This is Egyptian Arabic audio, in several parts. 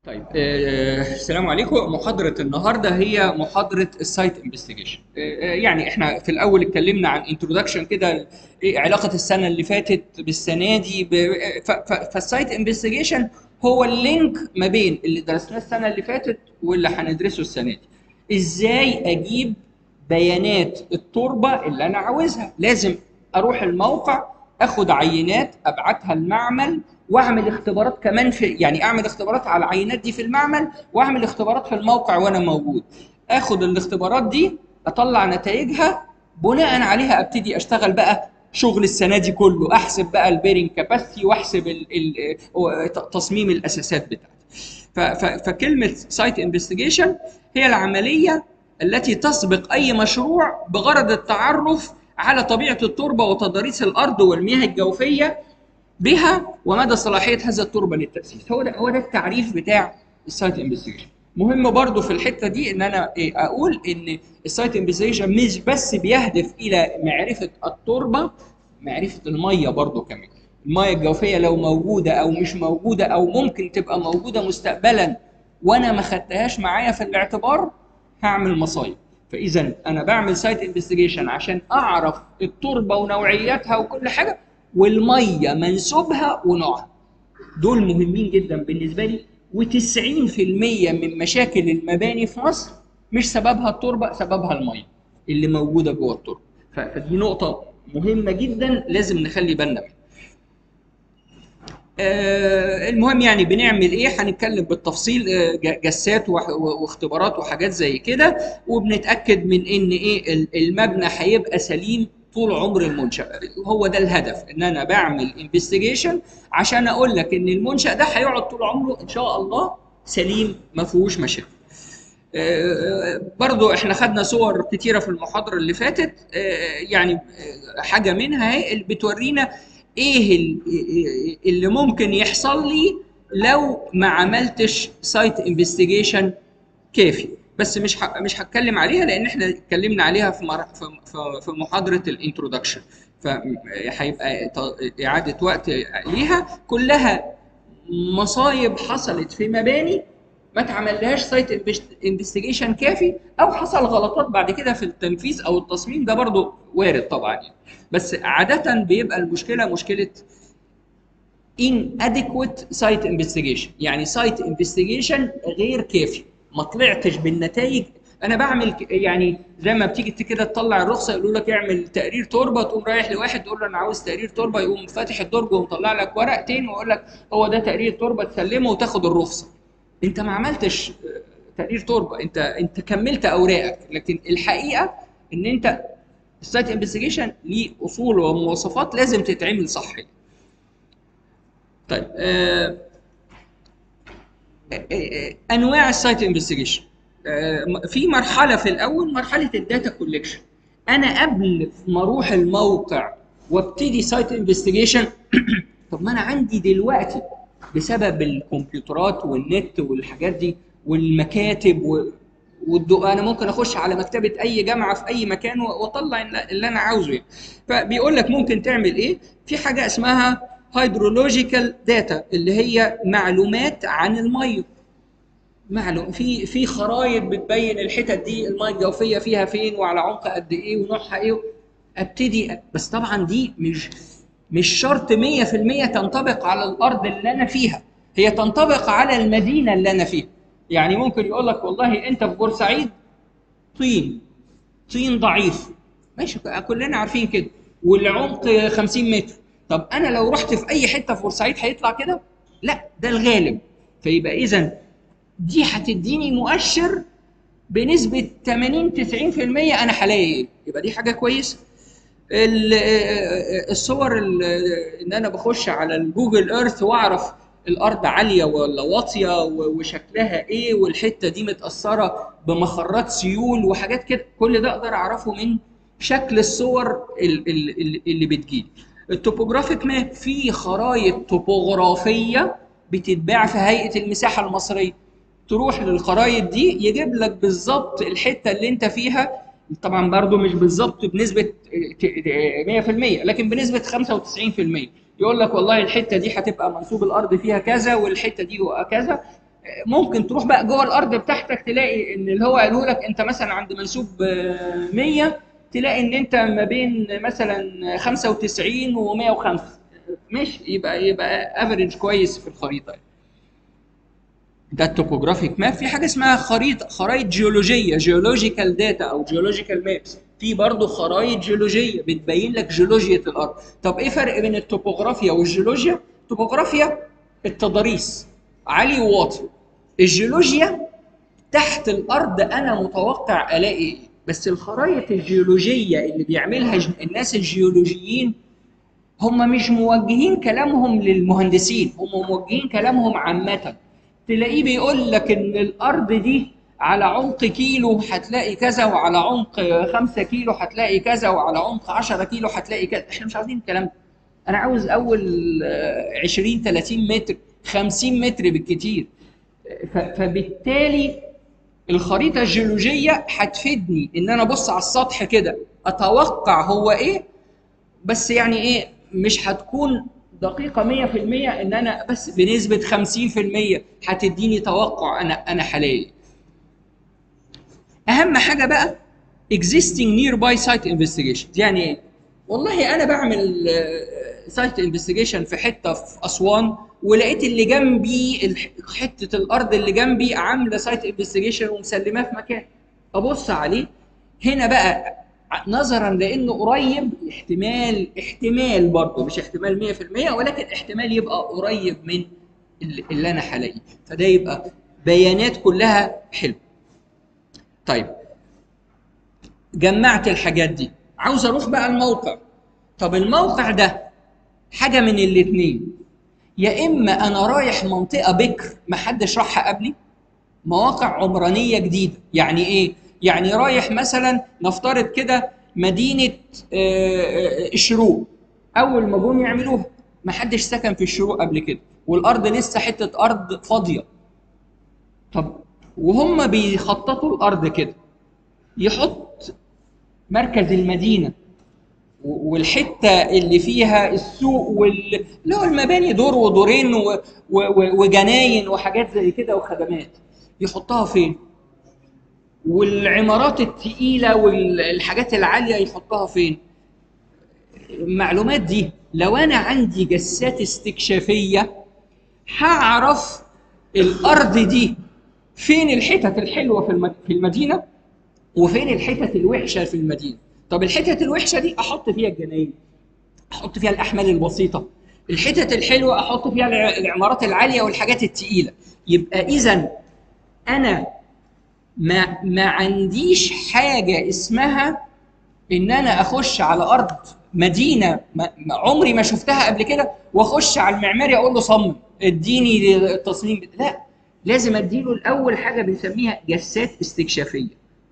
طيب آه، السلام عليكم محاضرة النهاردة هي محاضرة السايت انفستيجيشن يعني احنا في الأول اتكلمنا عن انترودكشن كده إيه علاقة السنة اللي فاتت بالسنة دي ب- ف- ف- فالسايت انفستيجيشن هو اللينك ما بين اللي درسناه السنة اللي فاتت واللي هندرسه السنة دي ازاي اجيب بيانات التربة اللي انا عاوزها لازم اروح الموقع اخد عينات ابعتها المعمل واعمل اختبارات كمان في يعني اعمل اختبارات على العينات دي في المعمل واعمل اختبارات في الموقع وانا موجود اخد الاختبارات دي اطلع نتائجها بناء عليها ابتدي اشتغل بقى شغل السنه دي كله احسب بقى البيرنج كاباسيتي واحسب ال ال تصميم الاساسات بتاعتي ف- ف- فكلمه سايت انفستيجيشن هي العمليه التي تسبق اي مشروع بغرض التعرف على طبيعه التربه وتضاريس الارض والمياه الجوفيه بها ومدى صلاحيه هذا التربه للتاسيس هو ده هو ده التعريف بتاع السايت انفستيجيشن مهم برضو في الحته دي ان انا إيه اقول ان السايت انفستيجيشن مش بس بيهدف الى معرفه التربه معرفه الميه برضو كمان الميه الجوفيه لو موجوده او مش موجوده او ممكن تبقى موجوده مستقبلا وانا ما خدتهاش معايا في الاعتبار هعمل مصايب فاذا انا بعمل سايت انفستيجيشن عشان اعرف التربه ونوعياتها وكل حاجه والميه منسوبها ونوعها دول مهمين جدا بالنسبه لي و90% من مشاكل المباني في مصر مش سببها التربه سببها الميه اللي موجوده جوه التربه ف- فدي نقطه مهمه جدا لازم نخلي بالنا منها آه، المهم يعني بنعمل ايه هنتكلم بالتفصيل آه، ج- جسات وح- و- واختبارات وحاجات زي كده وبنتاكد من ان ايه ال- المبنى هيبقى سليم طول عمر المنشا هو ده الهدف ان انا بعمل انفستيجيشن عشان اقول لك ان المنشا ده هيقعد طول عمره ان شاء الله سليم ما فيهوش مشاكل آه، برضو احنا خدنا صور كتيره في المحاضره اللي فاتت آه، يعني آه، حاجه منها اهي اللي بتورينا ايه ال- اللي ممكن يحصل لي لو ما عملتش سايت انفستيجيشن كافي بس مش ه- مش هتكلم عليها لان احنا اتكلمنا عليها في مر- في في- في محاضره الانترودكشن فهيبقى ت- اعاده وقت ليها كلها مصايب حصلت في مباني ما اتعملهاش سايت انفستيجيشن كافي او حصل غلطات بعد كده في التنفيذ او التصميم ده برضو وارد طبعا يعني بس عاده بيبقى المشكله مشكله inadequate site investigation يعني سايت انفستيجيشن غير كافي ما طلعتش بالنتائج انا بعمل ك- يعني زي ما بتيجي ت- كده تطلع الرخصه يقولوا لك اعمل تقرير تربه تقوم رايح لواحد تقول له انا عاوز تقرير تربه يقوم فاتح الدرج ومطلع لك ورقتين ويقول لك هو ده تقرير تربه تسلمه وتاخد الرخصه انت ما عملتش آه، تقرير تربه انت انت كملت اوراقك لكن الحقيقه ان انت السايت انفستيجيشن ليه اصول ومواصفات لازم تتعمل صح طيب آه، آه، آه، انواع السايت انفستيجيشن في مرحله في الاول مرحله الداتا كولكشن انا قبل ما اروح الموقع وابتدي سايت انفستيجيشن طب ما انا عندي دلوقتي بسبب الكمبيوترات والنت والحاجات دي والمكاتب و... والدو... انا ممكن اخش على مكتبه اي جامعه في اي مكان و- واطلع اللي انا عاوزه يعني. فبيقول لك ممكن تعمل ايه في حاجه اسمها هيدرولوجيكال داتا اللي هي معلومات عن الميه معلوم في في خرايط بتبين الحتت دي الميه الجوفيه فيها فين وعلى عمق قد ايه ونوعها ايه ابتدي بس طبعا دي مش مش شرط 100% تنطبق على الارض اللي انا فيها هي تنطبق على المدينه اللي انا فيها يعني ممكن يقول لك والله انت في بورسعيد طين طين ضعيف ماشي كلنا عارفين كده والعمق 50 متر طب انا لو رحت في اي حته في بورسعيد هيطلع كده لا ده الغالب فيبقى اذا دي هتديني مؤشر بنسبه 80 90% انا هلاقي ايه يبقى دي حاجه كويسه ال- الصور ال- ان انا بخش على الجوجل ايرث واعرف الارض عاليه ولا واطيه و- وشكلها ايه والحته دي متاثره بمخرات سيول وحاجات كده كل ده اقدر اعرفه من شكل الصور ال- ال- ال- اللي بتجيلي التوبوجرافيك ماب في خرائط توبوغرافيه بتتباع في هيئه المساحه المصريه تروح للخرائط دي يجيب لك بالظبط الحته اللي انت فيها طبعا برضو مش بالظبط بنسبه ت- ت- 100% لكن بنسبه 95% يقول لك والله الحته دي هتبقى منسوب الارض فيها كذا والحته دي كذا ممكن تروح بقى جوه الارض بتاعتك تلاقي ان اللي هو قاله لك انت مثلا عند منسوب آه، 100 تلاقي ان انت ما بين مثلا 95 و105 ماشي يبقى يبقى افريج كويس في الخريطه ده التوبوجرافيك ماب في حاجه اسمها خريطه خرائط جيولوجيه جيولوجيكال داتا او جيولوجيكال مابس في برضه خرائط جيولوجيه بتبين لك جيولوجيا الارض طب ايه فرق بين التوبوغرافيا والجيولوجيا التوبوغرافيا التضاريس عالي وواطي الجيولوجيا تحت الارض انا متوقع الاقي ايه بس الخرائط الجيولوجيه اللي بيعملها ج- الناس الجيولوجيين هم مش موجهين كلامهم للمهندسين هم موجهين كلامهم عامة تلاقيه بيقول لك ان الارض دي على عمق كيلو هتلاقي كذا وعلى عمق خمسة كيلو هتلاقي كذا وعلى عمق 10 كيلو هتلاقي كذا احنا مش عاوزين الكلام ده انا عاوز اول آه، 20 30 متر 50 متر بالكتير ف- فبالتالي الخريطة الجيولوجية هتفيدني ان انا ابص على السطح كده اتوقع هو ايه بس يعني ايه مش هتكون دقيقة 100% ان انا بس بنسبة 50% هتديني توقع انا انا هلاقي اهم حاجة بقى existing nearby site investigation يعني ايه؟ والله انا بعمل سايت انفستيجيشن في حته في اسوان ولقيت اللي جنبي الح- حته الارض اللي جنبي عامله سايت انفستيجيشن ومسلماه في مكان ابص عليه هنا بقى ع- نظرا لانه قريب احتمال احتمال برضه مش احتمال 100% ولكن احتمال يبقى قريب من اللي اللي انا هلاقيه فده يبقى بيانات كلها حلو طيب جمعت الحاجات دي عاوز اروح بقى الموقع طب الموقع ده حاجه من الاتنين يا اما انا رايح منطقه بكر محدش راحها قبلي مواقع عمرانيه جديده يعني ايه يعني رايح مثلا نفترض كده مدينه آه، آه، الشروق اول ما جم يعملوها محدش سكن في الشروق قبل كده والارض لسه حته ارض فاضيه طب وهم بيخططوا الارض كده يحط مركز المدينه و- والحته اللي فيها السوق وال... اللي هو المباني دور ودورين و... و... و... وجناين وحاجات زي كده وخدمات يحطها فين؟ والعمارات التقيله والحاجات العاليه يحطها فين؟ المعلومات دي لو انا عندي جسات استكشافيه هعرف الارض دي فين الحتت الحلوه في الم- في المدينه وفين الحتت الوحشه في المدينه طب الحتت الوحشه دي احط فيها الجناين احط فيها الاحمال البسيطه الحتت الحلوه احط فيها الع- العمارات العاليه والحاجات التقيله يبقى اذا انا ما ما عنديش حاجه اسمها ان انا اخش على ارض مدينه ما ما عمري ما شفتها قبل كده واخش على المعماري اقول له صمم اديني التصميم لا لازم اديله الاول حاجه بنسميها جسات استكشافيه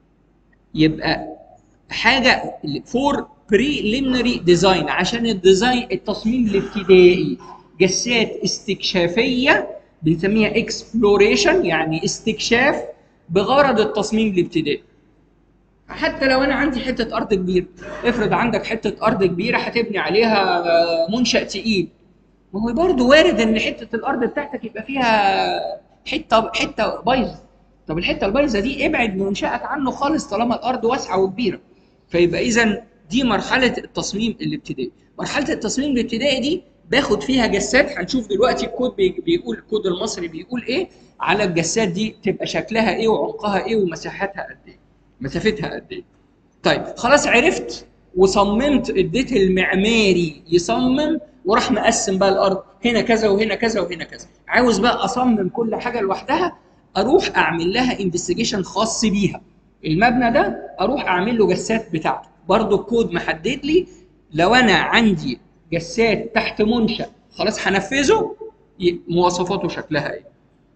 يبقى حاجه فور بريليمينري ديزاين عشان الديزاين التصميم الابتدائي جسات استكشافيه بنسميها اكسبلوريشن يعني استكشاف بغرض التصميم الابتدائي حتى لو انا عندي حته ارض كبيره افرض عندك حته ارض كبيره هتبني عليها آه، منشا تقيل ما هو برضه وارد ان حته الارض بتاعتك يبقى فيها حته حته بايظه طب الحته البايظه دي ابعد منشأك عنه خالص طالما الارض واسعه وكبيره فيبقى اذا دي مرحله التصميم الابتدائي مرحله التصميم الابتدائي دي باخد فيها جسات هنشوف دلوقتي الكود بي- بيقول الكود المصري بيقول ايه على الجسات دي تبقى شكلها ايه وعمقها ايه ومساحتها قد ايه مسافتها قد ايه طيب خلاص عرفت وصممت اديت المعماري يصمم وراح مقسم بقى الارض هنا كذا وهنا كذا وهنا كذا عاوز بقى اصمم كل حاجه لوحدها اروح اعمل لها انفستيجيشن خاص بيها المبنى ده اروح اعمل له جسات بتاعته برضو الكود محدد لي لو انا عندي جسات تحت منشا خلاص هنفذه ي- مواصفاته شكلها ايه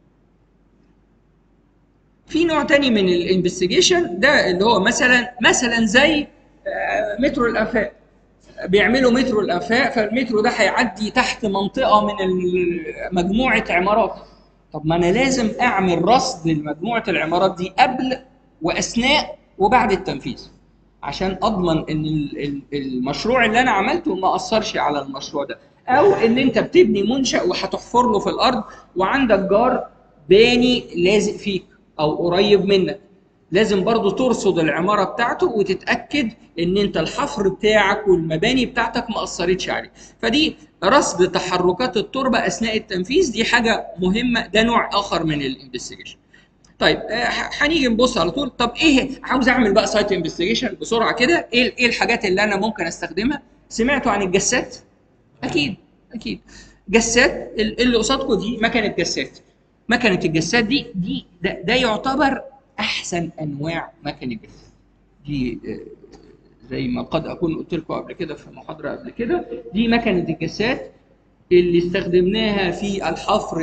في نوع تاني من الانفستيجيشن ده اللي هو مثلا مثلا زي آه، مترو الانفاق بيعملوا مترو الانفاق فالمترو ده هيعدي تحت منطقه من ال- مجموعه عمارات طب ما انا لازم اعمل رصد لمجموعه العمارات دي قبل واثناء وبعد التنفيذ عشان اضمن ان ال- ال- المشروع اللي انا عملته ما اثرش على المشروع ده او ان انت بتبني منشا وهتحفر له في الارض وعندك جار باني لازق فيك او قريب منك لازم برضو ترصد العمارة بتاعته وتتأكد ان انت الحفر بتاعك والمباني بتاعتك ما أثرتش عليه فدي رصد تحركات التربة أثناء التنفيذ دي حاجة مهمة ده نوع آخر من الانفستيجيشن طيب آه، هنيجي نبص على طول طب ايه عاوز اعمل بقى سايت انفستيجيشن بسرعه كده ايه ايه الحاجات اللي انا ممكن استخدمها سمعتوا عن الجسات اكيد اكيد جسات ال- اللي قصادكم دي مكنه جسات مكنه الجسات دي دي ده, ده يعتبر احسن انواع مكن الجسات دي آه، زي ما قد اكون قلت لكم قبل كده في محاضره قبل كده دي مكنه الجسات اللي استخدمناها في الحفر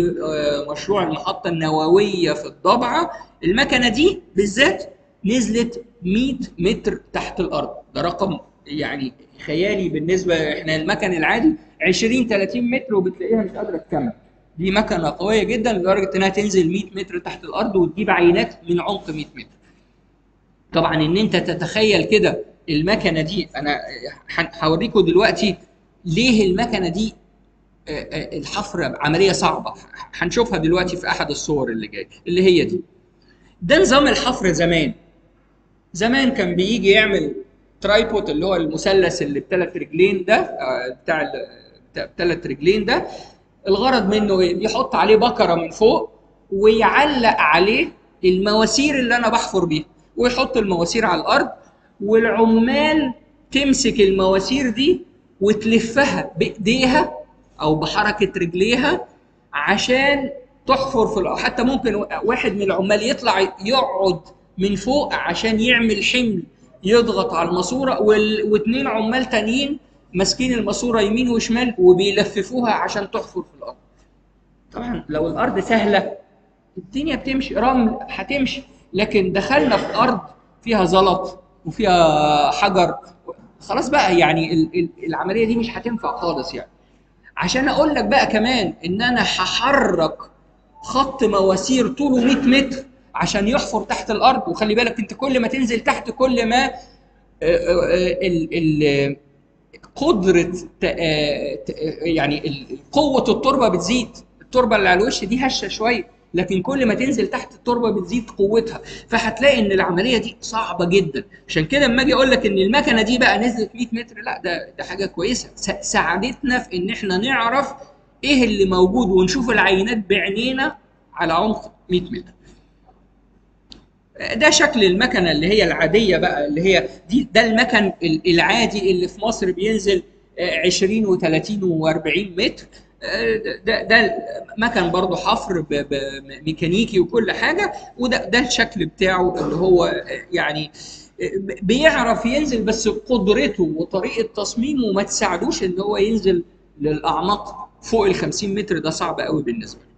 لمشروع المحطة النووية في الضبعة المكنة دي بالذات نزلت 100 متر تحت الأرض ده رقم يعني خيالي بالنسبة احنا المكن العادي 20 30 متر وبتلاقيها مش قادرة تكمل دي مكنة قوية جدا لدرجة انها تنزل 100 متر تحت الأرض وتجيب عينات من عمق 100 متر طبعا ان انت تتخيل كده المكنة دي انا ح- هوريكم دلوقتي ليه المكنة دي آه، آه، الحفر عمليه صعبه هنشوفها دلوقتي في احد الصور اللي جايه اللي هي دي ده نظام الحفر زمان زمان كان بيجي يعمل ترايبود اللي هو المثلث اللي بثلاث رجلين ده آه، بتاع ال- بتاع بثلاث رجلين ده الغرض منه ايه يحط عليه بكره من فوق ويعلق عليه المواسير اللي انا بحفر بيها ويحط المواسير على الارض والعمال تمسك المواسير دي وتلفها بايديها او بحركه رجليها عشان تحفر في الارض حتى ممكن واحد من العمال يطلع يقعد من فوق عشان يعمل حمل يضغط على الماسوره وال... واثنين عمال تانيين ماسكين الماسوره يمين وشمال وبيلففوها عشان تحفر في الارض طبعا لو الارض سهله الدنيا بتمشي رمل هتمشي لكن دخلنا في ارض فيها زلط وفيها حجر خلاص بقى يعني ال- ال- العمليه دي مش هتنفع خالص يعني عشان اقول لك بقى كمان ان انا هحرك خط مواسير طوله 100 متر عشان يحفر تحت الارض وخلي بالك انت كل ما تنزل تحت كل ما آه، آه، ال- ال- قدره ت- آه، ت- آه، يعني ال- قوه التربه بتزيد التربه اللي على الوش دي هشه شويه لكن كل ما تنزل تحت التربه بتزيد قوتها فهتلاقي ان العمليه دي صعبه جدا عشان كده لما اجي اقول لك ان المكنه دي بقى نزلت 100 متر لا ده ده حاجه كويسه س- ساعدتنا في ان احنا نعرف ايه اللي موجود ونشوف العينات بعينينا على عمق 100 متر ده شكل المكنه اللي هي العاديه بقى اللي هي دي ده المكن ال- العادي اللي في مصر بينزل آه، 20 و30 و40 متر آه، ده ده مكن برضه حفر ب- ب- ميكانيكي وكل حاجه وده ده الشكل بتاعه اللي هو آه، يعني آه، بيعرف ينزل بس قدرته وطريقه تصميمه ما تساعدوش ان هو ينزل للاعماق فوق ال 50 متر ده صعب قوي بالنسبه له.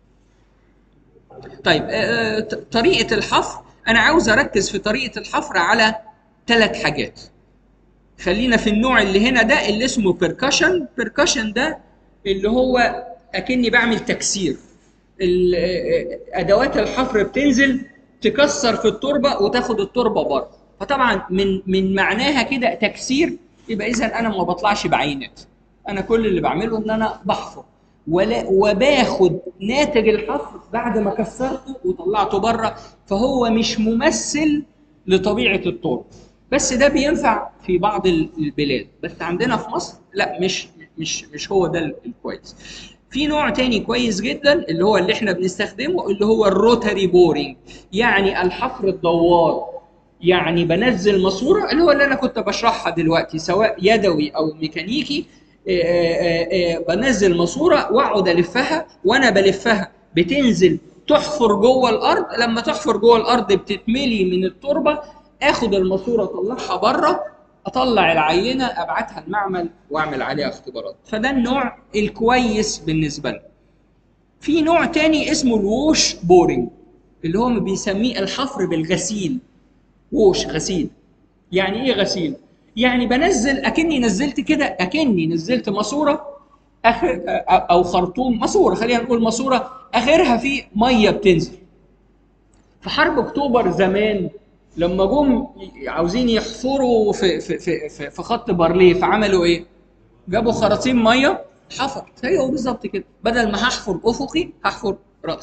طيب آه، ط- طريقه الحفر انا عاوز اركز في طريقه الحفر على ثلاث حاجات خلينا في النوع اللي هنا ده اللي اسمه بيركشن بيركشن ده اللي هو اكني بعمل تكسير ال- آه، ادوات الحفر بتنزل تكسر في التربه وتاخد التربه بره فطبعا من من معناها كده تكسير يبقى اذا انا ما بطلعش بعينات انا كل اللي بعمله ان انا بحفر ولا وباخد ناتج الحفر بعد ما كسرته وطلعته بره فهو مش ممثل لطبيعه التربه بس ده بينفع في بعض ال- البلاد بس عندنا في مصر لا مش مش مش هو ده ال- الكويس في نوع تاني كويس جدا اللي هو اللي احنا بنستخدمه اللي هو الروتاري بورينج يعني الحفر الدوار يعني بنزل ماسوره اللي هو اللي انا كنت بشرحها دلوقتي سواء يدوي او ميكانيكي آه، آه، آه، بنزل ماسوره واقعد الفها وانا بلفها بتنزل تحفر جوه الارض لما تحفر جوه الارض بتتملي من التربه اخد الماسوره اطلعها بره اطلع العينه ابعتها المعمل واعمل عليها اختبارات فده النوع الكويس بالنسبه لنا في نوع تاني اسمه الووش بورينج اللي هو بيسميه الحفر بالغسيل ووش غسيل يعني ايه غسيل يعني بنزل اكني نزلت كده اكني نزلت ماسوره اخر او خرطوم ماسوره خلينا نقول ماسوره اخرها في ميه بتنزل في حرب اكتوبر زمان لما جم عاوزين يحفروا في في في في, في خط بارليه فعملوا ايه؟ جابوا خراطيم ميه حفر هي هو بالظبط كده بدل ما هحفر افقي هحفر راسي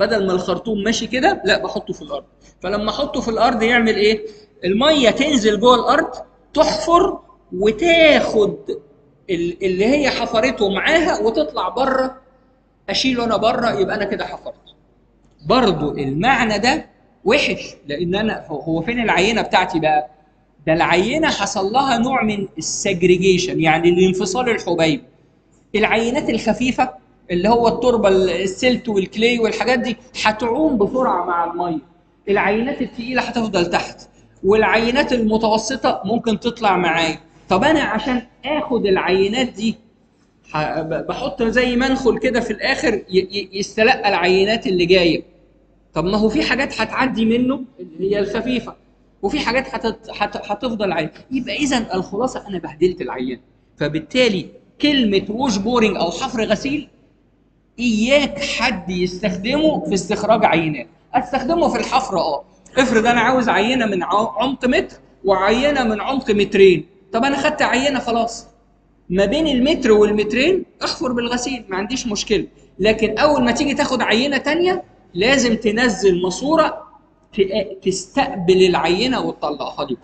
بدل ما الخرطوم ماشي كده لا بحطه في الارض فلما احطه في الارض يعمل ايه الميه تنزل جوه الارض تحفر وتاخد ال- اللي هي حفرته معاها وتطلع بره اشيله انا بره يبقى انا كده حفرت برضو المعنى ده وحش لان انا هو- هو فين العينه بتاعتي بقى ده العينه حصل لها نوع من السجريجيشن يعني الانفصال الحبيبي العينات الخفيفه اللي هو التربه السلت والكلي والحاجات دي هتعوم بسرعه مع الميه العينات الثقيله هتفضل تحت والعينات المتوسطه ممكن تطلع معايا طب انا عشان اخد العينات دي ح- ب- بحط زي منخل كده في الاخر ي- ي- يستلقى العينات اللي جايه طب ما هو في حاجات هتعدي منه اللي هي الخفيفه وفي حاجات هتت... هت... هتفضل عين يبقى اذا الخلاصه انا بهدلت العيان فبالتالي كلمه ووش بورنج او حفر غسيل اياك حد يستخدمه في استخراج عينات استخدمه في الحفر اه افرض انا عاوز عينه من ع- عمق متر وعينه من عمق مترين طب انا خدت عينه خلاص ما بين المتر والمترين احفر بالغسيل ما عنديش مشكله لكن اول ما تيجي تاخد عينه تانية لازم تنزل ماسوره ت- تستقبل العينه وتطلعها لي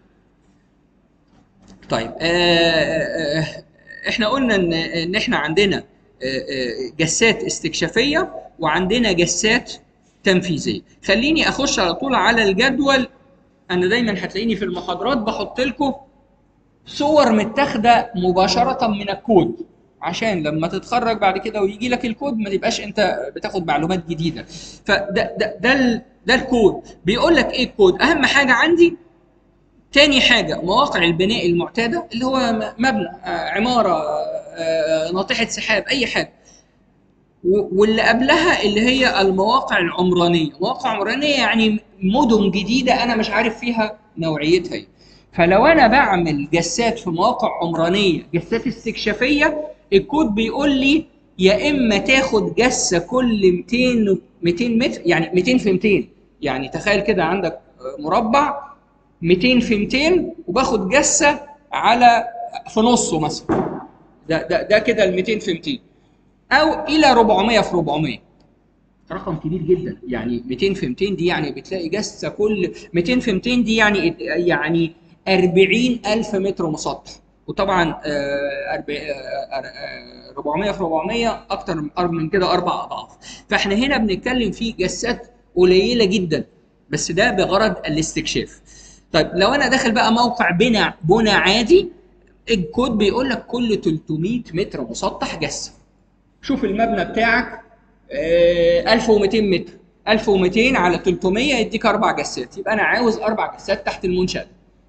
طيب آه، آه، آه، احنا قلنا ان ان احنا عندنا آه، آه، جسات استكشافيه وعندنا جسات تنفيذيه خليني اخش على طول على الجدول انا دايما هتلاقيني في المحاضرات بحط لكم صور متاخده مباشره من الكود عشان لما تتخرج بعد كده ويجي لك الكود ما تبقاش انت بتاخد معلومات جديده فده ده ده, ال- ده الكود بيقول لك ايه الكود اهم حاجه عندي تاني حاجه مواقع البناء المعتاده اللي هو م- مبنى آه، عماره آه، ناطحه سحاب اي حاجه و- واللي قبلها اللي هي المواقع العمرانيه مواقع عمرانيه يعني مدن جديده انا مش عارف فيها نوعيتها ايه فلو انا بعمل جسات في مواقع عمرانيه جسات استكشافيه الكود بيقول لي يا اما تاخد جسه كل 200 200 متر يعني 200 في 200 يعني تخيل كده عندك مربع 200 في 200 وباخد جسه على في نصه مثلا ده ده ده كده ال 200 في 200 او الى 400 في 400 رقم كبير جدا يعني 200 في 200 دي يعني بتلاقي جسه كل 200 في 200 دي يعني يعني 40000 متر مسطح وطبعا آه، أرب- آه، آه، 400 في 400 اكتر من كده اربع اضعاف فاحنا هنا بنتكلم في جسات قليله جدا بس ده بغرض الاستكشاف طيب لو انا داخل بقى موقع بناء بنى عادي الكود بيقول لك كل 300 متر مسطح جسه شوف المبنى بتاعك آه، 1200 متر 1200 على 300 يديك اربع جسات يبقى انا عاوز اربع جسات تحت المنشأ ده.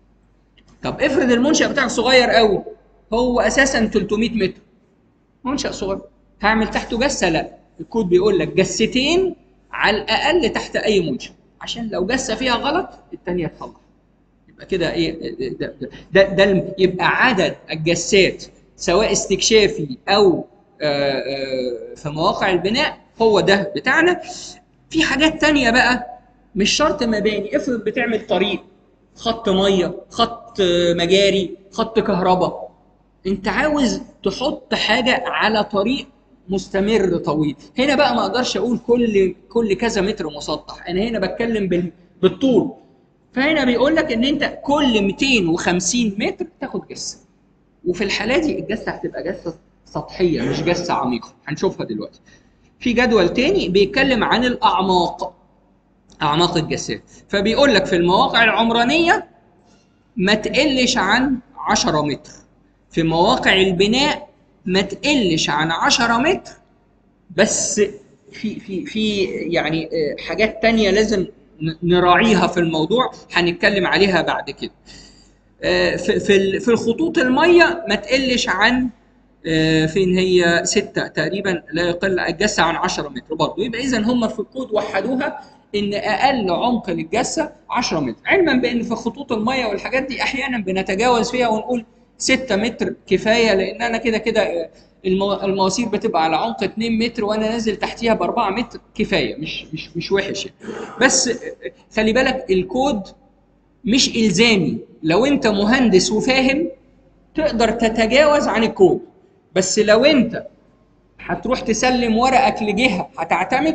طب افرض المنشأ بتاعك صغير قوي هو اساسا 300 متر منشأ صغير هعمل تحته جسه لا الكود بيقول لك جستين على الاقل تحت اي منشأ عشان لو جسه فيها غلط الثانيه تصلح يبقى كده ايه ده ده, ده, ده الم- يبقى عدد الجسات سواء استكشافي او آه، آه، في مواقع البناء هو ده بتاعنا في حاجات تانية بقى مش شرط مباني افرض بتعمل طريق خط ميه خط آه، مجاري خط كهرباء انت عاوز تحط حاجه على طريق مستمر طويل هنا بقى ما اقدرش اقول كل كل كذا متر مسطح انا هنا بتكلم بال- بالطول فهنا بيقول لك ان انت كل 250 متر تاخد جسه وفي الحاله دي الجسه هتبقى جسه سطحيه مش جسه عميقه هنشوفها دلوقتي في جدول تاني بيتكلم عن الاعماق اعماق الجسات فبيقول لك في المواقع العمرانيه ما تقلش عن 10 متر في مواقع البناء ما تقلش عن 10 متر بس في في في يعني آه، حاجات تانية لازم ن- نراعيها في الموضوع هنتكلم عليها بعد كده آه، في في ال- في الخطوط الميه ما تقلش عن آه، فين هي ستة تقريبا لا يقل الجسة عن 10 متر برضه يبقى إذا هم في الكود وحدوها إن أقل عمق للجسة 10 متر علما بأن في خطوط المية والحاجات دي أحيانا بنتجاوز فيها ونقول 6 متر كفاية لأن أنا كده كده آه، المو- المواسير بتبقى على عمق 2 متر وأنا نازل تحتيها ب 4 متر كفاية مش مش مش وحش يعني. بس آه، خلي بالك الكود مش إلزامي لو أنت مهندس وفاهم تقدر تتجاوز عن الكود بس لو انت هتروح تسلم ورقك لجهه هتعتمده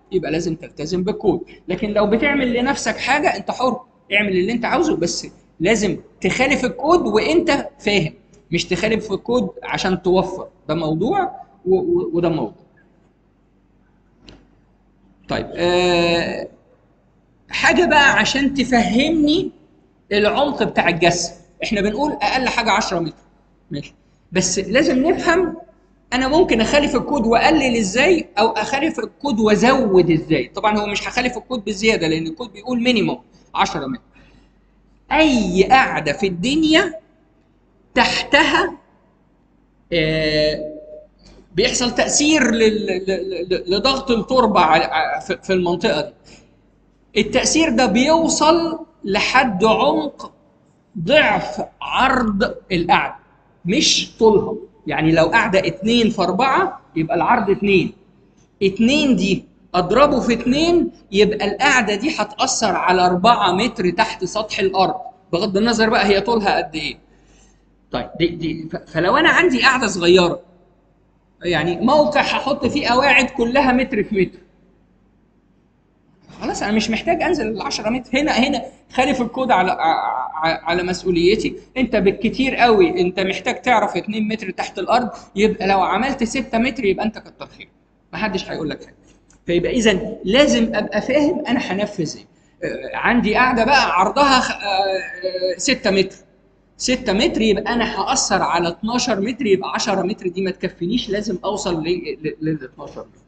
يبقى لازم تلتزم بالكود لكن لو بتعمل لنفسك حاجه انت حر اعمل اللي انت عاوزه بس لازم تخالف الكود وانت فاهم مش تخالف الكود عشان توفر ده موضوع و- و- وده موضوع طيب آه حاجه بقى عشان تفهمني العمق بتاع الجسم احنا بنقول اقل حاجه 10 متر ماشي بس لازم نفهم انا ممكن اخالف الكود واقلل ازاي او اخالف الكود وازود ازاي طبعا هو مش هخالف الكود بزياده لان الكود بيقول مينيموم 10 متر اي قاعده في الدنيا تحتها آه، بيحصل تاثير لل- ل- ل- لضغط التربه على- في- في المنطقه دي التاثير ده بيوصل لحد عمق ضعف عرض القعده مش طولها يعني لو قاعده 2 في 4 يبقى العرض 2 2 دي اضربه في 2 يبقى القاعده دي هتاثر على 4 متر تحت سطح الارض بغض النظر بقى هي طولها قد ايه طيب دي دي ف- فلو انا عندي قاعده صغيره يعني موقع هحط فيه قواعد كلها متر في متر خلاص انا مش محتاج انزل ال 10 متر هنا هنا خالف الكود على ع- على مسؤوليتي انت بالكتير قوي انت محتاج تعرف 2 متر تحت الارض يبقى لو عملت 6 متر يبقى انت كتر خير محدش هيقول لك حاجه فيبقى اذا لازم ابقى فاهم انا هنفذ ايه آه، عندي قاعده بقى عرضها 6 متر 6 متر يبقى انا هاثر على 12 متر يبقى 10 متر دي ما تكفينيش لازم اوصل لل 12 متر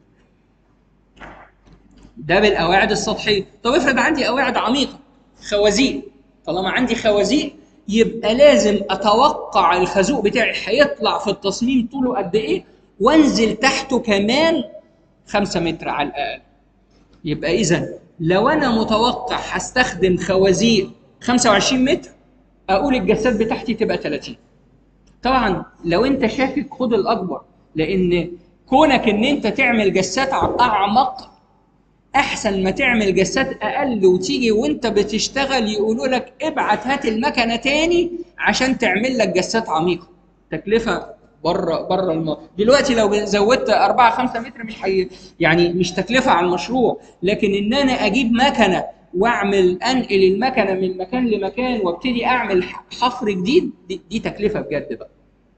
ده بالقواعد السطحيه طب افرض عندي قواعد عميقه خوازيق طالما عندي خوازيق يبقى لازم اتوقع الخازوق بتاعي هيطلع في التصميم طوله قد ايه وانزل تحته كمان 5 متر على الاقل يبقى اذا لو انا متوقع هستخدم خوازيق 25 متر اقول الجسات بتاعتي تبقى 30 طبعا لو انت شاكك خد الاكبر لان كونك ان انت تعمل جسات اعمق احسن ما تعمل جسات اقل وتيجي وانت بتشتغل يقولوا لك ابعت هات المكنه تاني عشان تعمل لك جسات عميقه تكلفه بره بره الم... دلوقتي لو زودت 4 5 متر مش حي... يعني مش تكلفه على المشروع لكن ان انا اجيب مكنه واعمل انقل المكنه من مكان لمكان وابتدي اعمل حفر جديد دي, دي تكلفه بجد بقى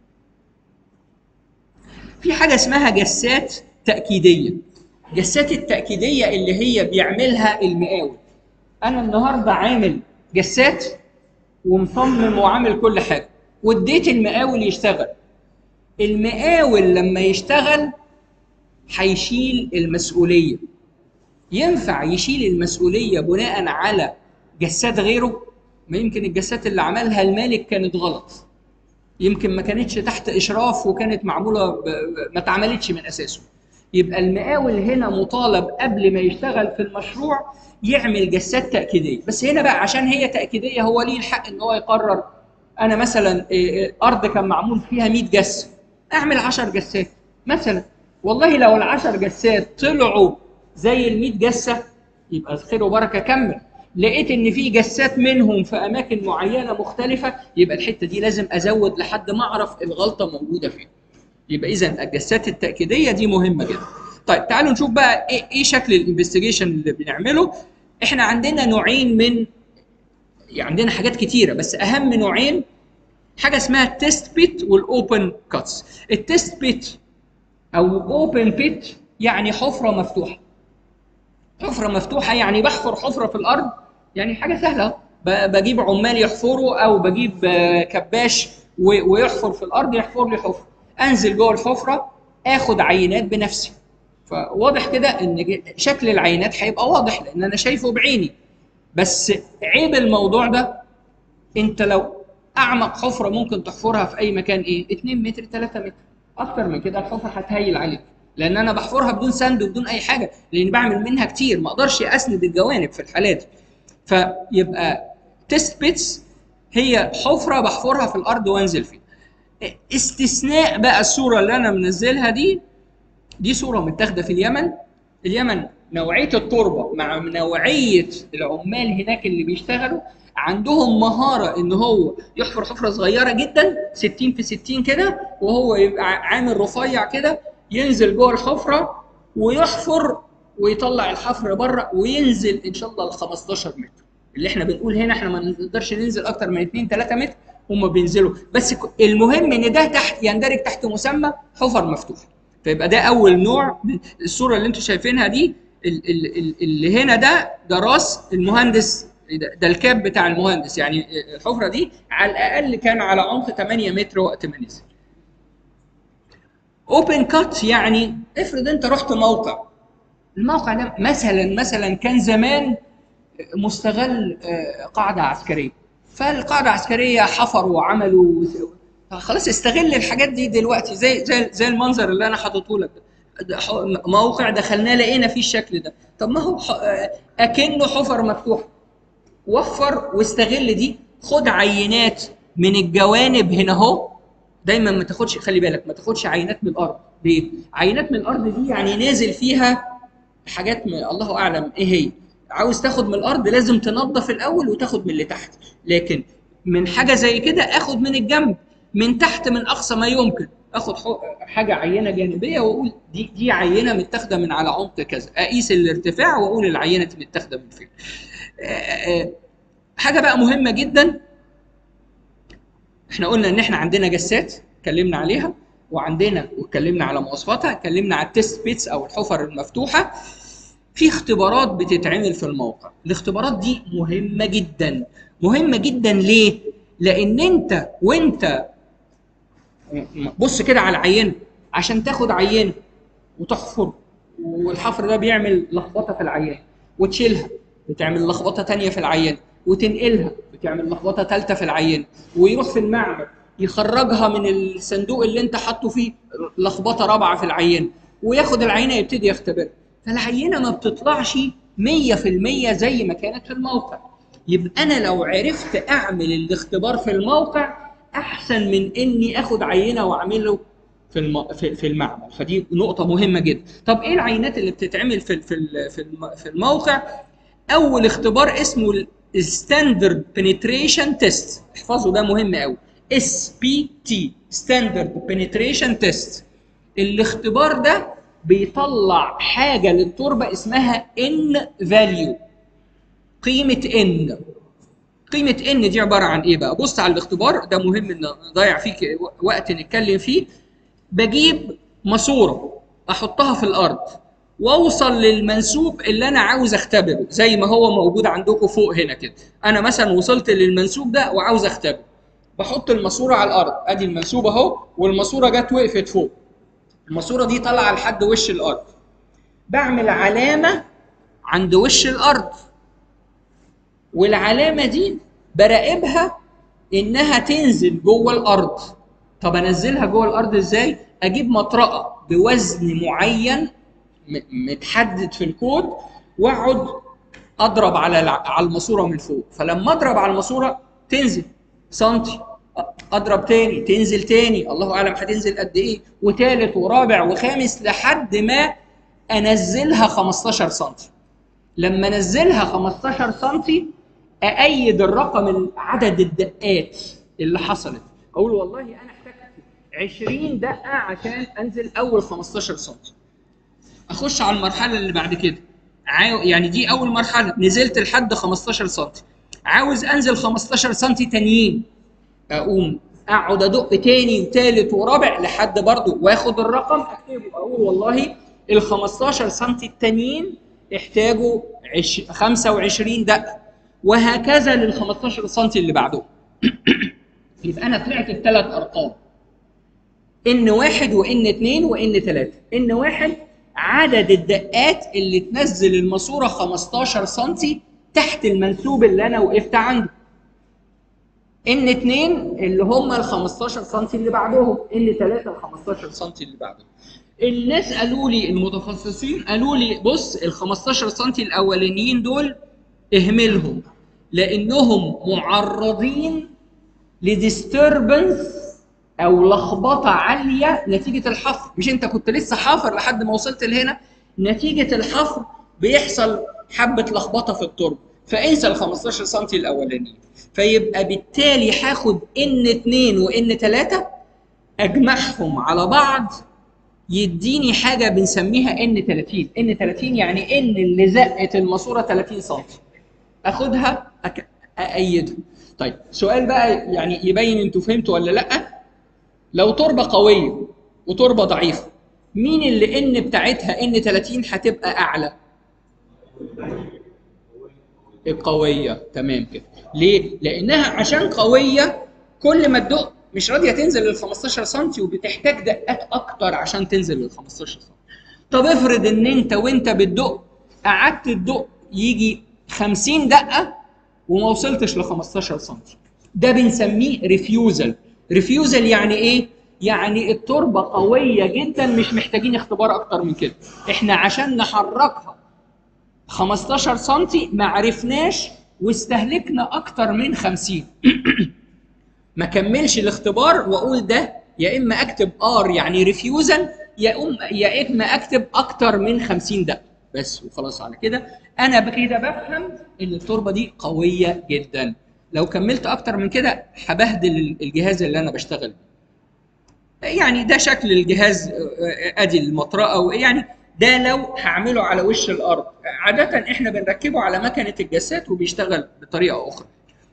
في حاجه اسمها جسات تاكيديه جسات التاكيديه اللي هي بيعملها المقاول انا النهارده عامل جسات ومصمم وعامل كل حاجه واديت المقاول يشتغل المقاول لما يشتغل هيشيل المسؤوليه ينفع يشيل المسؤوليه بناء على جسات غيره ما يمكن الجسات اللي عملها المالك كانت غلط يمكن ما كانتش تحت اشراف وكانت معموله ب... ما اتعملتش من اساسه يبقى المقاول هنا مطالب قبل ما يشتغل في المشروع يعمل جسات تاكيديه بس هنا بقى عشان هي تاكيديه هو ليه الحق ان هو يقرر انا مثلا ارض كان معمول فيها 100 جس اعمل 10 جسات مثلا والله لو ال10 جسات طلعوا زي ال 100 جسه يبقى خير وبركه كمل لقيت ان في جسات منهم في اماكن معينه مختلفه يبقى الحته دي لازم ازود لحد ما اعرف الغلطه موجوده فين يبقى اذا الجسات التاكيديه دي مهمه جدا طيب تعالوا نشوف بقى ايه, إيه شكل الانفستيجيشن اللي بنعمله احنا عندنا نوعين من يعني عندنا حاجات كتيره بس اهم نوعين حاجه اسمها التست بيت والاوبن كاتس التست بيت او اوبن بيت يعني حفره مفتوحه حفره مفتوحه يعني بحفر حفره في الارض يعني حاجه سهله بجيب عمال يحفروا او بجيب كباش ويحفر في الارض يحفر لي حفره انزل جوه الحفره اخد عينات بنفسي فواضح كده ان شكل العينات هيبقى واضح لان انا شايفه بعيني بس عيب الموضوع ده انت لو اعمق حفره ممكن تحفرها في اي مكان ايه 2 متر 3 متر اكتر من كده الحفره هتهيل عليك لان انا بحفرها بدون سند وبدون اي حاجه لان بعمل منها كتير ما اقدرش اسند الجوانب في الحالات فيبقى تيست بيتس هي حفره بحفرها في الارض وانزل فيها استثناء بقى الصوره اللي انا منزلها دي دي صوره متاخده في اليمن اليمن نوعيه التربه مع نوعيه العمال هناك اللي بيشتغلوا عندهم مهاره ان هو يحفر حفره صغيره جدا 60 في 60 كده وهو يبقى عامل رفيع كده ينزل جوه الحفره ويحفر ويطلع الحفر بره وينزل ان شاء الله ل 15 متر اللي احنا بنقول هنا احنا ما نقدرش ننزل اكتر من 2 3 متر هم بينزلوا بس ك- المهم ان ده تحت يندرج تحت مسمى حفر مفتوحه فيبقى ده اول نوع من- الصوره اللي انتم شايفينها دي ال- ال- ال- اللي هنا ده ده راس المهندس ده, ده الكاب بتاع المهندس يعني الحفره دي على الاقل كان على عمق 8 متر وقت ما نزل اوبن كات يعني افرض انت رحت موقع الموقع ده مثلا مثلا كان زمان مستغل آه، قاعده عسكريه فالقاعده العسكريه حفروا وعملوا وسووا. خلاص استغل الحاجات دي دلوقتي زي زي زي المنظر اللي انا حاططه لك ده. ده ح- موقع دخلناه لقينا فيه الشكل ده طب ما هو ح- آه، اكنه حفر مفتوحه وفر واستغل دي خد عينات من الجوانب هنا اهو دايما ما تاخدش خلي بالك ما تاخدش عينات من الارض ليه عينات من الارض دي يعني نازل فيها حاجات من الله اعلم ايه هي عاوز تاخد من الارض لازم تنظف الاول وتاخد من اللي تحت لكن من حاجه زي كده اخد من الجنب من تحت من اقصى ما يمكن اخد حو- حاجه عينه جانبيه واقول دي دي عينه متاخده من على عمق كذا اقيس الارتفاع واقول العينه دي متاخده من فين آه، آه، حاجه بقى مهمه جدا احنا قلنا ان احنا عندنا جسات اتكلمنا عليها وعندنا واتكلمنا على مواصفاتها اتكلمنا على التست بيتس او الحفر المفتوحه في اختبارات بتتعمل في الموقع الاختبارات دي مهمه جدا مهمه جدا ليه لان انت وانت بص كده على العينه عشان تاخد عينه وتحفر والحفر ده بيعمل لخبطه في العينه وتشيلها بتعمل لخبطه تانية في العينه وتنقلها بتعمل لخبطه ثالثه في العينه ويروح في المعمل يخرجها من الصندوق اللي انت حاطه فيه لخبطه رابعه في العينه وياخد العينه يبتدي يختبرها فالعينه ما بتطلعش 100% زي ما كانت في الموقع يبقى انا لو عرفت اعمل الاختبار في الموقع احسن من اني اخد عينه واعمله في الم... في في المعمل فدي نقطه مهمه جدا طب ايه العينات اللي بتتعمل في ال- في ال- في الم- في الموقع اول اختبار اسمه الستاندرد بنتريشن تيست احفظوا ده مهم قوي اس بي تي ستاندرد بنتريشن تيست الاختبار ده بيطلع حاجه للتربه اسمها ان فاليو قيمه ان قيمه ان دي عباره عن ايه بقى بص على الاختبار ده مهم ان نضيع فيه وقت نتكلم فيه بجيب ماسوره احطها في الارض واوصل للمنسوب اللي انا عاوز اختبره زي ما هو موجود عندكم فوق هنا كده انا مثلا وصلت للمنسوب ده وعاوز اختبره بحط الماسوره على الارض ادي المنسوب اهو والماسوره جت وقفت فوق الماسوره دي طالعه لحد وش الارض بعمل علامه عند وش الارض والعلامه دي براقبها انها تنزل جوه الارض طب انزلها جوه الارض ازاي اجيب مطرقه بوزن معين م- متحدد في الكود واقعد اضرب على الع- على الماسوره من فوق فلما اضرب على الماسوره تنزل سنتي أ- اضرب تاني تنزل تاني الله اعلم هتنزل قد ايه وتالت ورابع وخامس لحد ما انزلها 15 سنتي لما انزلها 15 سنتي اأيد الرقم عدد الدقات اللي حصلت اقول والله انا احتجت 20 دقه عشان انزل اول 15 سنتي اخش على المرحله اللي بعد كده عاو... يعني دي اول مرحله نزلت لحد 15 سم عاوز انزل 15 سم تانيين اقوم اقعد ادق تاني وتالت ورابع لحد برضو واخد الرقم اكتبه اقول والله ال 15 سم التانيين احتاجوا عش... 25 دقه وهكذا لل 15 سم اللي بعدهم يبقى انا طلعت بثلاث ارقام ان واحد وان اتنين وان تلاته ان واحد عدد الدقات اللي تنزل الماسوره 15 سم تحت المنسوب اللي انا وقفت عنده ان اتنين اللي هم ال 15 سم اللي بعدهم ان تلاته ال 15 سم اللي بعدهم الناس قالوا لي المتخصصين قالوا لي بص ال 15 سم الاولانيين دول اهملهم لانهم معرضين لديستربنس او لخبطه عاليه نتيجه الحفر مش انت كنت لسه حافر لحد ما وصلت لهنا نتيجه الحفر بيحصل حبه لخبطه في التربه فانسى ال 15 سم الاولانيين فيبقى بالتالي هاخد ان 2 وان 3 اجمعهم على بعض يديني حاجه بنسميها ان 30 ان 30 يعني ان اللي زقت الماسوره 30 سم اخدها أك... اأيدها طيب سؤال بقى يعني يبين انتوا فهمتوا ولا لا لو تربه قويه وتربه ضعيفه مين اللي ان بتاعتها ان 30 هتبقى اعلى القويه تمام كده ليه لانها عشان قويه كل ما تدق مش راضيه تنزل لل 15 سم وبتحتاج دقات اكتر عشان تنزل لل 15 سم طب افرض ان انت وانت بتدق قعدت تدق يجي 50 دقه وما وصلتش ل 15 سم ده بنسميه ريفيوزل ريفيوزل يعني ايه يعني التربه قويه جدا مش محتاجين اختبار اكتر من كده احنا عشان نحركها 15 سم ما عرفناش واستهلكنا اكتر من 50 ما كملش الاختبار واقول ده يا اما اكتب ار يعني ريفيوزل يا ام يا اما اكتب اكتر من 50 دقه بس وخلاص على كده انا بكده بفهم ان التربه دي قويه جدا لو كملت اكتر من كده هبهدل الجهاز اللي انا بشتغل بيه يعني ده شكل الجهاز ادي المطرقه يعني ده لو هعمله على وش الارض عاده احنا بنركبه على مكنه الجسات وبيشتغل بطريقه اخرى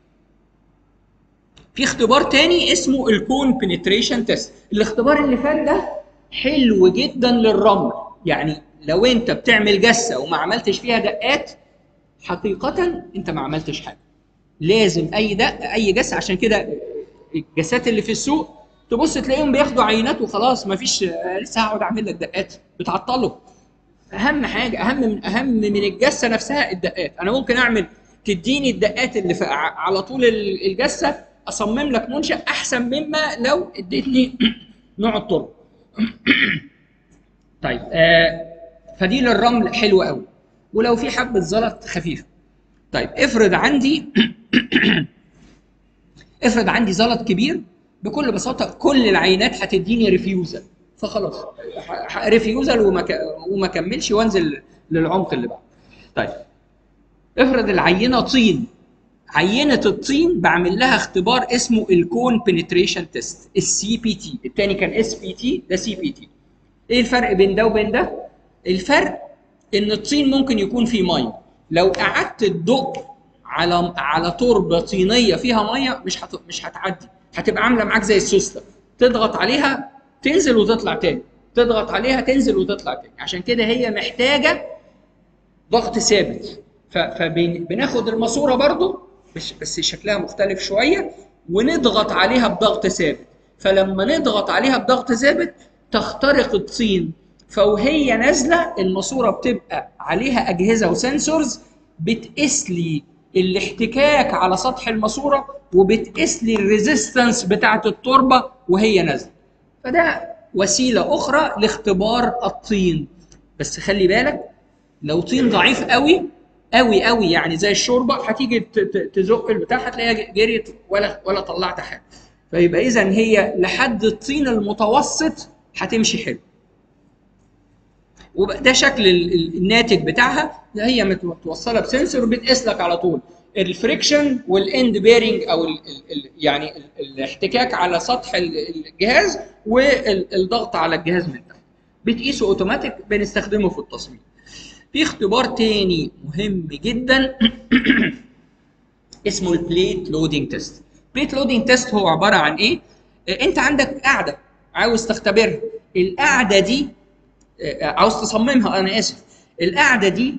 في اختبار تاني اسمه الكون بنتريشن تيست الاختبار اللي فات ده حلو جدا للرمل يعني لو انت بتعمل جسه وما عملتش فيها دقات حقيقه انت ما عملتش حاجه لازم اي دق اي جسه عشان كده الجسات اللي في السوق تبص تلاقيهم بياخدوا عينات وخلاص ما فيش لسه هقعد اعمل لك دقات بتعطله اهم حاجه اهم من اهم من الجسه نفسها الدقات انا ممكن اعمل تديني الدقات اللي في على طول الجسه اصمم لك منشا احسن مما لو اديتني نوع التربه طيب آه فدي للرمل حلوه قوي ولو في حبه زلط خفيفه طيب افرض عندي افرض عندي زلط كبير بكل بساطه كل العينات هتديني ريفيوزل فخلاص ريفيوزل وما وما كملش وانزل للعمق اللي بعده طيب افرض العينه طين عينه الطين بعمل لها اختبار اسمه الكون بنتريشن تيست السي بي تي الثاني كان اس بي تي ده سي بي تي ايه الفرق بين ده وبين ده الفرق ان الطين ممكن يكون فيه ميه لو قعدت تدق على على تربه طينيه فيها ميه مش هت... مش هتعدي هتبقى عامله معاك زي السوسته تضغط عليها تنزل وتطلع تاني تضغط عليها تنزل وتطلع تاني عشان كده هي محتاجه ضغط ثابت فبناخد الماسوره برضو بس بس شكلها مختلف شويه ونضغط عليها بضغط ثابت فلما نضغط عليها بضغط ثابت تخترق الطين فوهي نازله الماسوره بتبقى عليها اجهزه وسنسورز بتقيس لي الاحتكاك على سطح الماسوره وبتقيس لي الريزيستنس بتاعه التربه وهي نازله فده وسيله اخرى لاختبار الطين بس خلي بالك لو طين ضعيف قوي قوي قوي يعني زي الشوربه هتيجي تزق البتاع هتلاقيها جريت ولا ولا طلعت حاجه فيبقى اذا هي لحد الطين المتوسط هتمشي حلو وده شكل الناتج بتاعها هي متوصله بسنسور بتقيس لك على طول الفريكشن والاند بيرنج او ال ال يعني ال الاحتكاك على سطح الجهاز والضغط على الجهاز من تحت بتقيسه اوتوماتيك بنستخدمه في التصميم في اختبار تاني مهم جدا اسمه البليت لودنج تيست البليت لودنج تيست هو عباره عن ايه انت عندك قاعده عاوز تختبرها القاعده دي عاوز تصممها انا اسف القاعده دي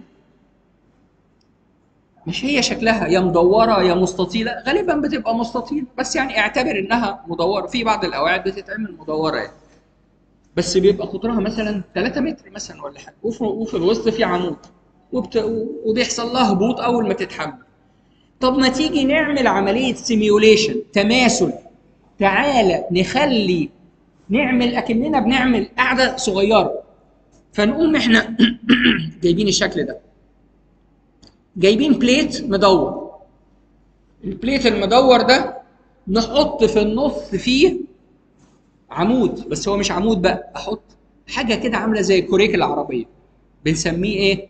مش هي شكلها يا مدوره يا مستطيله غالبا بتبقى مستطيله بس يعني اعتبر انها مدوره في بعض القواعد بتتعمل مدوره يعني بس بيبقى قطرها مثلا 3 متر مثلا ولا حاجه وفي, وفي الوسط في عمود وبت... وبيحصل لها هبوط اول ما تتحمل طب ما تيجي نعمل عمليه سيميوليشن تماثل تعالى نخلي نعمل اكننا بنعمل قاعده صغيره فنقوم احنا جايبين الشكل ده جايبين بليت مدور البليت المدور ده نحط في النص فيه عمود بس هو مش عمود بقى احط حاجه كده عامله زي الكوريك العربيه بنسميه ايه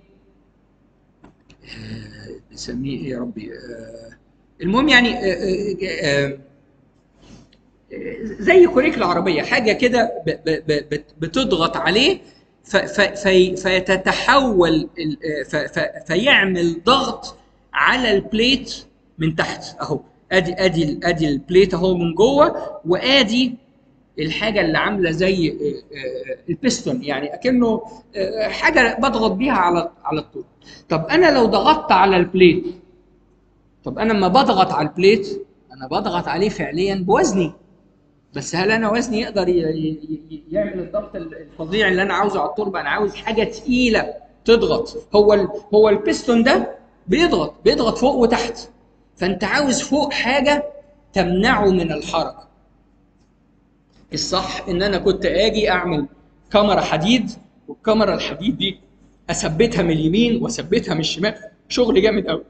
آه بنسميه ايه يا ربي آه المهم يعني آه زي كوريك العربيه حاجه كده ب- ب- ب- بت- بتضغط عليه ف- ف- في- فتتحول ال- ف- ف- فيعمل ضغط على البليت من تحت اهو ادي ادي ادي البليت اهو من جوه وادي الحاجه اللي عامله زي آه، آه، البستون يعني اكنه آه، حاجه بضغط بيها على على الطول طب انا لو ضغطت على البليت طب انا لما بضغط على البليت انا بضغط عليه فعليا بوزني بس هل انا وزني يقدر ي- ي- ي- يعمل الضغط الفظيع اللي انا عاوزه على التربه انا عاوز حاجه تقيله تضغط هو ال هو البستون ده بيضغط بيضغط فوق وتحت فانت عاوز فوق حاجه تمنعه من الحركه الصح ان انا كنت اجي اعمل كاميرا حديد والكاميرا الحديد دي اثبتها من اليمين واثبتها من الشمال شغل جامد قوي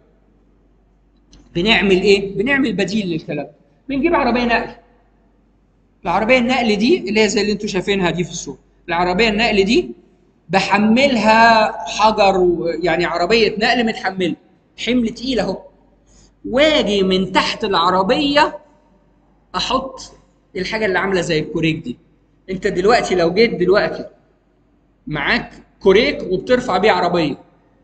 بنعمل ايه بنعمل بديل للكلام ده. بنجيب عربيه نقل العربيه النقل دي اللي هي زي اللي انتم شايفينها دي في الصوره العربيه النقل دي بحملها حجر و- يعني عربيه نقل متحمله حمل تقيل اهو واجي من تحت العربيه احط الحاجه اللي عامله زي الكوريك دي انت دلوقتي لو جيت دلوقتي معاك كوريك وبترفع بيه عربيه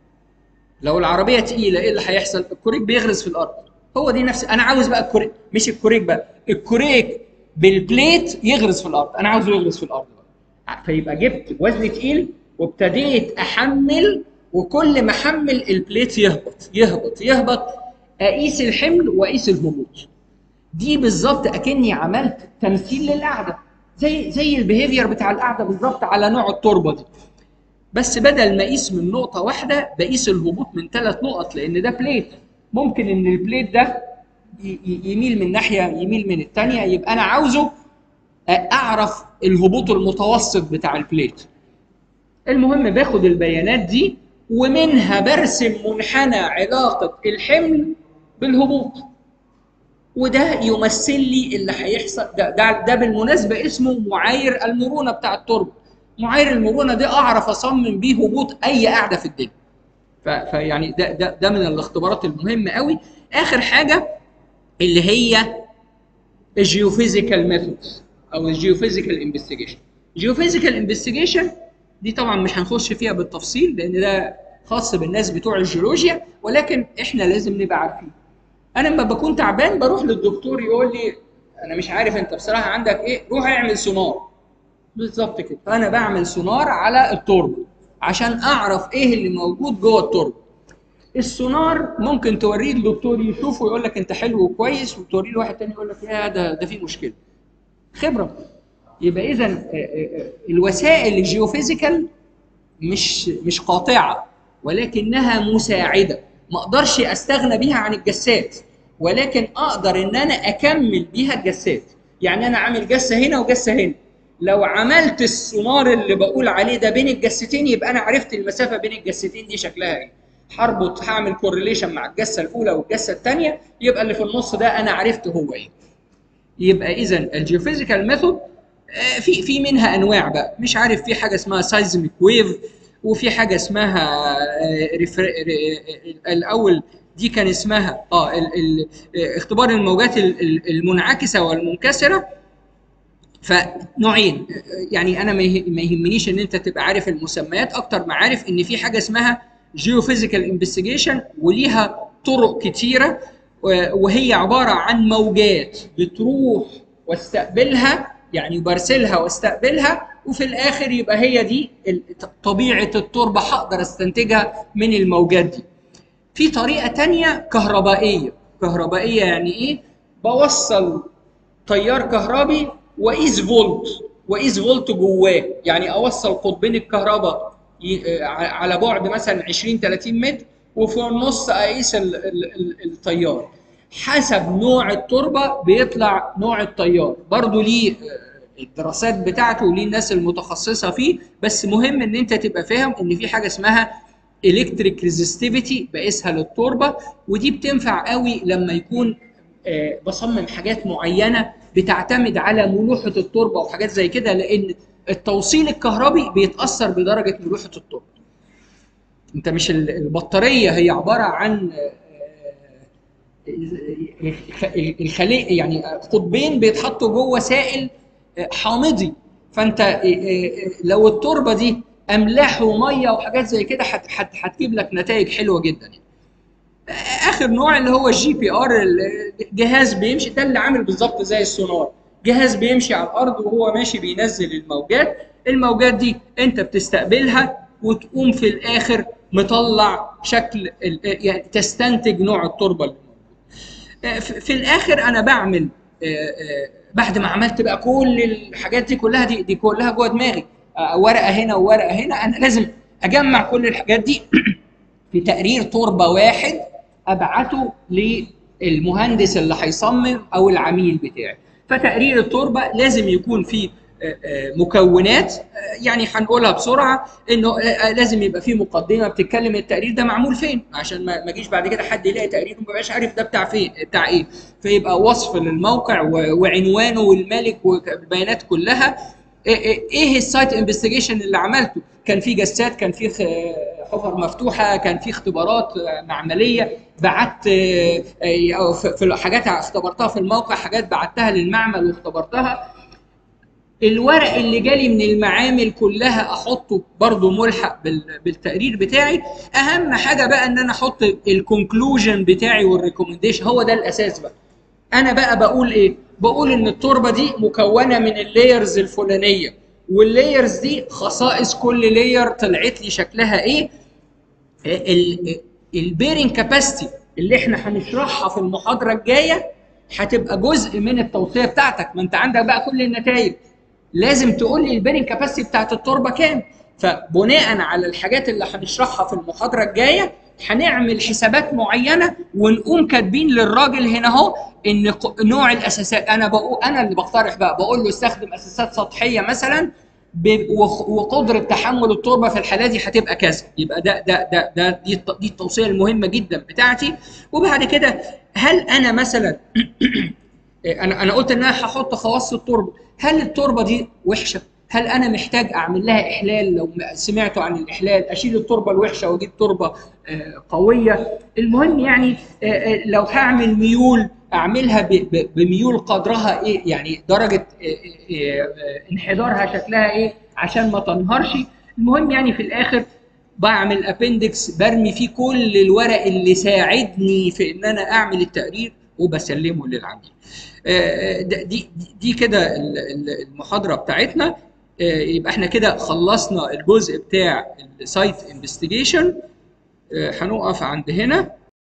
لو العربيه تقيله ايه اللي هيحصل الكوريك بيغرز في الارض هو دي نفس انا عاوز بقى الكوريك مش الكوريك بقى الكوريك بالبليت يغرز في الارض انا عاوزه يغرز في الارض بقى. فيبقى جبت وزن تقيل وابتديت احمل وكل ما احمل البليت يهبط يهبط يهبط اقيس الحمل واقيس الهبوط دي بالظبط اكني عملت تمثيل للقعده زي زي البيهيفير بتاع القعده بالظبط على نوع التربه دي بس بدل ما اقيس من نقطه واحده بقيس الهبوط من ثلاث نقط لان ده بليت ممكن ان البليت ده ي- ي- يميل من ناحيه يميل من الثانيه يبقى انا عاوزه اعرف الهبوط المتوسط بتاع البليت المهم باخد البيانات دي ومنها برسم منحنى علاقه الحمل بالهبوط وده يمثل لي اللي هيحصل ده, ده ده بالمناسبه اسمه معايير المرونه بتاع التربه معايير المرونه دي اعرف اصمم بيه هبوط اي قاعده في الدنيا ف- فيعني ده ده ده من الاختبارات المهمه قوي اخر حاجه اللي هي الجيوفيزيكال ميثودز او الجيوفيزيكال انفستيجيشن جيوفيزيكال انفستيجيشن دي طبعا مش هنخش فيها بالتفصيل لان ده خاص بالناس بتوع الجيولوجيا ولكن احنا لازم نبقى عارفين انا لما بكون تعبان بروح للدكتور يقول لي انا مش عارف انت بصراحه عندك ايه روح اعمل سونار بالظبط كده فانا بعمل سونار على التربه عشان اعرف ايه اللي موجود جوه التربه السونار ممكن توريه الدكتور يشوفه ويقول لك انت حلو وكويس وتوريه لواحد تاني يقول لك يا ده ده في مشكله خبره يبقى اذا الوسائل الجيوفيزيكال مش مش قاطعه ولكنها مساعده ما اقدرش استغنى بيها عن الجسات ولكن اقدر ان انا اكمل بيها الجسات يعني انا عامل جسه هنا وجسه هنا لو عملت السونار اللي بقول عليه ده بين الجستين يبقى انا عرفت المسافه بين الجستين دي شكلها ايه هربط هعمل كورليشن مع الجسه الاولى والجسه الثانيه يبقى اللي في النص ده انا عرفت هو ايه يبقى اذا الجيوفيزيكال ميثود في في منها انواع بقى مش عارف في حاجه اسمها سايزميك ويف وفي حاجه اسمها آه، ريفر... ر- الاول دي كان اسمها اه ال... ال... آه، اختبار الموجات ال- ال- المنعكسه والمنكسره فنوعين يعني انا ما يه- ما يهمنيش ان انت تبقى عارف المسميات اكتر ما عارف ان في حاجه اسمها جيوفيزيكال انفستيجيشن وليها طرق كتيره و- وهي عباره عن موجات بتروح واستقبلها يعني برسلها واستقبلها وفي الاخر يبقى هي دي ال- طبيعه التربه هقدر استنتجها من الموجات دي. في طريقه تانية كهربائيه، كهربائيه يعني ايه؟ بوصل تيار كهربي واقيس فولت واقيس فولت جواه يعني اوصل قطبين الكهرباء ي- ع- على بعد مثلا 20 30 متر وفي النص اقيس ال- ال- ال- التيار حسب نوع التربه بيطلع نوع التيار برضو ليه آه، الدراسات بتاعته وليه الناس المتخصصه فيه بس مهم ان انت تبقى فاهم ان في حاجه اسمها الكتريك ريزستيفيتي بقيسها للتربه ودي بتنفع قوي لما يكون آه، بصمم حاجات معينه بتعتمد على ملوحه التربه وحاجات زي كده لان التوصيل الكهربي بيتاثر بدرجه ملوحه التربه. انت مش ال- البطاريه هي عباره عن الخلية يعني قطبين بيتحطوا جوه سائل حامضي فانت لو التربه دي املاح وميه وحاجات زي كده هتجيب لك نتائج حلوه جدا يعني. اخر نوع اللي هو الجي بي ار جهاز بيمشي ده اللي عامل بالظبط زي السونار جهاز بيمشي على الارض وهو ماشي بينزل الموجات الموجات دي انت بتستقبلها وتقوم في الاخر مطلع شكل يعني تستنتج نوع التربه اللي موجود في الاخر انا بعمل بعد ما عملت بقى كل الحاجات دي كلها دي دي كلها جوه دماغي ورقه هنا وورقه هنا انا لازم اجمع كل الحاجات دي في تقرير تربه واحد ابعته للمهندس اللي هيصمم او العميل بتاعي فتقرير التربه لازم يكون فيه مكونات يعني هنقولها بسرعه انه لازم يبقى فيه مقدمه بتتكلم التقرير ده معمول فين عشان ما اجيش بعد كده حد يلاقي تقرير وما بقاش عارف ده بتاع فين بتاع ايه فيبقى وصف للموقع وعنوانه والمالك والبيانات كلها ايه السايت انفستيجيشن اللي عملته كان في جسات كان في حفر مفتوحه كان في اختبارات معمليه بعت في حاجات اختبرتها في الموقع حاجات بعتها للمعمل واختبرتها الورق اللي جالي من المعامل كلها احطه برضه ملحق بالتقرير بتاعي اهم حاجه بقى ان انا احط الكونكلوجن بتاعي والريكومنديشن هو ده الاساس بقى انا بقى بقول ايه بقول ان التربه دي مكونه من اللايرز الفلانيه واللايرز دي خصائص كل لاير طلعت لي شكلها ايه البيرنج كاباسيتي اللي احنا هنشرحها في المحاضره الجايه هتبقى جزء من التوصيه بتاعتك ما انت عندك بقى كل النتائج لازم تقول لي البيرنج كاباسيتي بتاعت التربه كام فبناء على الحاجات اللي هنشرحها في المحاضره الجايه هنعمل حسابات معينه ونقوم كاتبين للراجل هنا اهو ان نوع الاساسات انا بقول انا اللي بقترح بقى بقول له استخدم اساسات سطحيه مثلا وقدره تحمل التربه في الحاله دي هتبقى كذا يبقى ده ده ده ده دي, دي التوصيه المهمه جدا بتاعتي وبعد كده هل انا مثلا انا انا قلت ان انا هحط خواص التربه هل التربه دي وحشه هل انا محتاج اعمل لها احلال لو سمعتوا عن الاحلال اشيل التربه الوحشه واجيب تربه قويه المهم يعني لو هعمل ميول اعملها بميول قدرها ايه يعني درجه انحدارها شكلها ايه عشان ما تنهارش المهم يعني في الاخر بعمل ابندكس برمي فيه كل الورق اللي ساعدني في ان انا اعمل التقرير وبسلمه للعميل دي دي كده المحاضره بتاعتنا يبقى احنا كده خلصنا الجزء بتاع السايت انفستيجيشن هنقف عند هنا